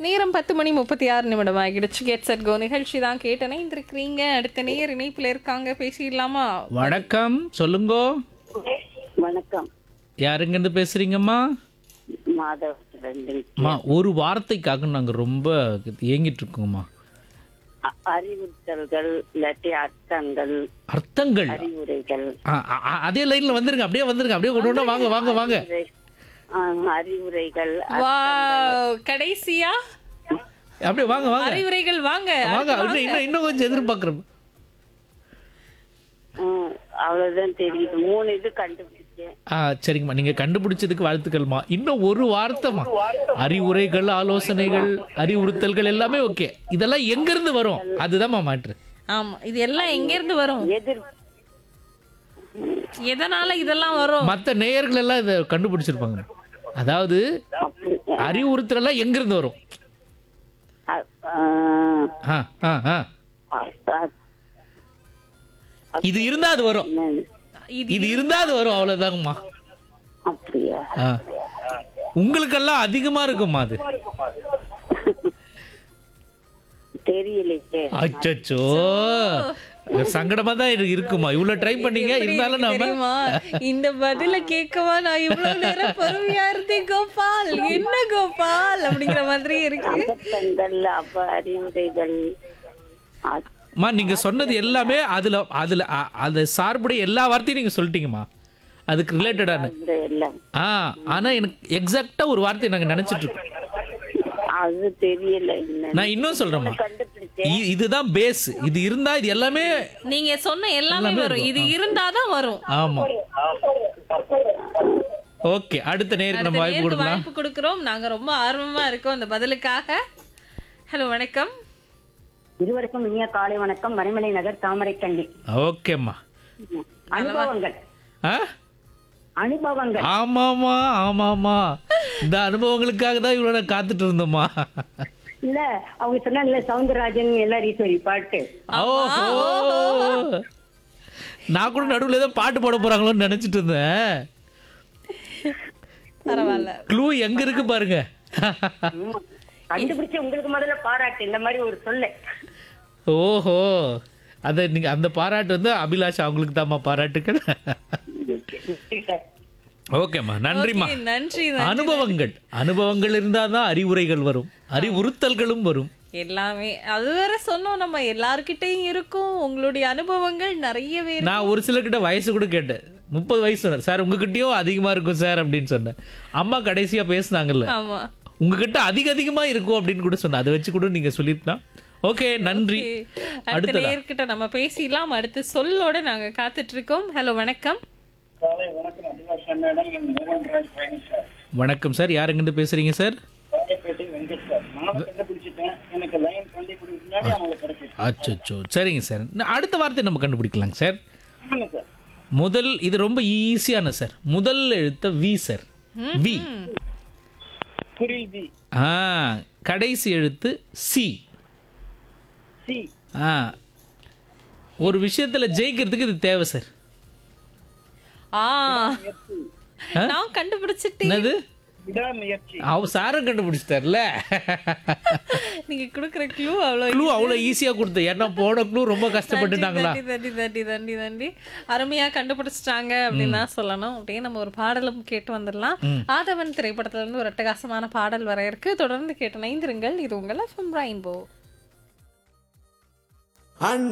நேரம் பத்து மணி முப்பத்தி ஆறு நிமிடம் ஆகிடுச்சு கெட் செட் கோ நிகழ்ச்சி தான் கேட்டனே இருக்கிறீங்க அடுத்த நேர் இணைப்புல இருக்காங்க பேசிடலாமா வணக்கம் சொல்லுங்கோ வணக்கம் யாருங்கேருந்து பேசுறீங்கம்மா மாதவ் ரெண்டு அம்மா ஒரு வார்த்தைக்காக நாங்கள் ரொம்ப ஏங்கிட்டு இருக்கோம்மா அ- அறிவுறுத்தல்கள் இல்லாட்டி அர்த்தங்கள் அர்த்தங்கள் அறிவுரைகள் ஆ, ஆ, ஆ, அதே லைன்ல வந்துருங்க அப்படியே வந்துருங்க அப்படியே கொண்டு வந்தா வாங்க வாங்க வாங்க அறிவுரை- ஆ, அறிவுரைகள் வா கடைசியா அப்படியே வாங்க வாங்க அறிவுரைகள் வாங்க வாங்க இன்னும் இன்னும் இன்னும் கொஞ்சம் எதிர்பார்க்குறோம் ம், அவ்வளவுதான் தெரியுது மூணு இது கண்டுபிடிச்சேன் ஆ சரிங்கம்மா நீங்க கண்டுபிடிச்சதுக்கு வாழ்த்துக்கள்மா இன்னும் ஒரு வார்த்தைமா அறிவுரைகள் ஆலோசனைகள் அறிவுறுத்தல்கள் எல்லாமே ஓகே இதெல்லாம் எங்க இருந்து வரும் அதுதான்மா மாற்று ஆமா இது எல்லாம் எங்க இருந்து வரும் எதிர் எதனால இதெல்லாம் வரும் மற்ற நேயர்கள் எல்லாம் இதை கண்டுபிடிச்சிருப்பாங்க அதாவது அப்படி அறிவுறுத்தல் எல்லாம் எங்க இருந்து வரும் அ- ஆ, ஆ ஆ ஆ அ- அ- இது இருந்தா அது வரும் என்னது? இது இது இருந்தா அது வரும் அவ்வளவுதாங்கம்மா அப்படியா ஆ. உங்களுக்கெல்லாம் அதிகமா இருக்குமா அது தெரியலையே அச்சச்சோ சங்கடமா தான் இருக்கு- இருக்குமா இவ்வளவு ட்ரை பண்ணீங்க எப்படி இருந்தாலும் இருக்கு நாம தெரியுமா இந்த பதில கேட்கவா நான் இவ்வளவு நேரம் பொறுமையா இருந்தேன் கோபால் என்ன கோபால் அப்படிங்கிற மாதிரி இருக்கு அர்த்தங்கள் அப்ப அறிவுரைகள் அ- அம்மா நீங்க சொன்னது எல்லாமே அதுல அதுல அ- அது சார்புடைய எல்லா வார்த்தையும் நீங்க சொல்லிட்டீங்கம்மா அதுக்கு ரிலேட்டடான இந்த எல்லாம் ஆ ஆனா எனக்கு எக்ஸாக்டா ஒரு வார்த்தை நாங்க நினைச்சிட்டு இருக்கோம் அது தெரியல என்னன்னு. நான் இன்னும் சொல்றேம்மா கண்டுபிடிச்சேன் இ- இதுதான் பேஸ் இது இருந்தா இது எல்லாமே நீங்க சொன்ன எல்லாமே வரும் இது இருந்தாதான் வரும் ஆமா ஓகே அடுத்த நேருக்கு நம்ம வாய்ப்பு நேருக்கு கொடுக்கலாம் வாய்ப்பு கொடுக்கிறோம் நாங்க ரொம்ப ஆர்வமா இருக்கோம் அந்த பதிலுக்காக ஹலோ வணக்கம் இருவருக்கும் இனிய காலை வணக்கம் மறைமலை நகர் தாமரைக்கண்டி ஓகேம்மா அனுபவங்கள் ஆ அனுபவங்கள் ஆமாமா ஆமாமா இந்த அனுபவங்களுக்காக தான் இவ்வளவு நேரம் காத்துட்டு இருந்தோம்மா இல்ல அவங்க சொன்னாங்கல்ல சவுந்தரராஜன் எல்லாரும் ஈஸ்வரி பாட்டு ஓஹோ நான் கூட நடுவுல ஏதோ பாட்டு போட போறாங்களோன்னு நினைச்சிட்டு இருந்தேன் பரவாயில்ல க்ளூ எங்க இருக்கு பாருங்க கண்டுபிடிச்ச உங்களுக்கு முதல்ல பாராட்டு இந்த மாதிரி ஒரு சொல்ல ஓஹோ அத நீங்க அந்த பாராட்டு வந்து அபிலாஷ் அவங்களுக்கு தான்மா பாராட்டுக்கள் ஓகேம்மா நன்றிம்மா Okay, நன்றி நன்றி. அனுபவங்கள் அனுபவங்கள் இருந்தாதான் அறிவுரைகள் வரும் அறிவுறுத்தல்களும் வரும் எல்லாமே அது வேற சொன்னோம் நம்ம எல்லார்கிட்டயும் இருக்கும் உங்களுடைய அனுபவங்கள் நிறையவே இருக்கு. நான் ஒரு சிலர்கிட்ட வயசு கூட கேட்டேன் முப்பது வயசு சொன்னேன் சார் உங்ககிட்டயும் அதிகமா இருக்கும் சார் அப்படின்னு சொன்னேன் அம்மா கடைசியா பேசுனாங்கல்ல ஆமா உங்ககிட்ட அதிக அதிகமா இருக்கும் அப்படின்னு கூட சொன்னேன் அதை வச்சு கூட நீங்க சொல்லிருக்கலாம் ஓகே நன்றி அடுத்த அடுத்ததா நேர்கிட்ட நம்ம பேசிடலாம் அடுத்து சொல்லோட நாங்க காத்துட்டு இருக்கோம் ஹலோ வணக்கம் காலை வணக்கம் அபிலாஷா மேடம் என் மோகன் ராஜ் பழனி சார் வணக்கம் சார் யாருங்கிட்ட பேசுறீங்க சார் ராயப்பேட்டை வெங்கட் சார் நான் கண்டுபிடிச்சிட்டேன் எனக்கு லைன் கண்டுபிடிக்க முன்னாடி அவங்களுக்கு கிடைச்சிச்சு அச்சோ சரிங்க சார் இன்னும் அடுத்த வார்த்தை நம்ம கண்டுபிடிக்கலாங்க சார் ஆமாங்க சார் முதல் இது ரொம்ப ஈஸியான சார் முதல் எழுத்த வி சார் வி புரியுது ஆ கடைசி எழுத்து சி சி ஆ ஒரு விஷயத்துல ஜெயிக்கிறதுக்கு இது தேவை சார் ஆ நான் கண்டுபிடிச்சிட்டேன் என்னது விடாமுயற்சி அவ சாரும் கண்டுபிடிச்சிட்டார்ல நீங்க கொடுக்குற க்ளூ அவ்வளோ க்ளூ அவ்வளோ ஈஸியா கொடுத்து ஏன்னா போன க்ளூ ரொம்ப கஷ்டப்பட்டுட்டாங்களா தண்டி தண்டி தண்டி தண்டி தண்டி அருமையா கண்டுபிடிச்சிட்டாங்க அப்படின்னு தான் சொல்லணும் அப்படியே நம்ம ஒரு பாடலும் கேட்டு வந்துடலாம் ஆதவன் திரைப்படத்துல இருந்து ஒரு அட்டகாசமான பாடல் வர இருக்கு தொடர்ந்து கேட்டு நைந்திருங்கள் இது உங்கள் எஃப்எம் ரெயின்போ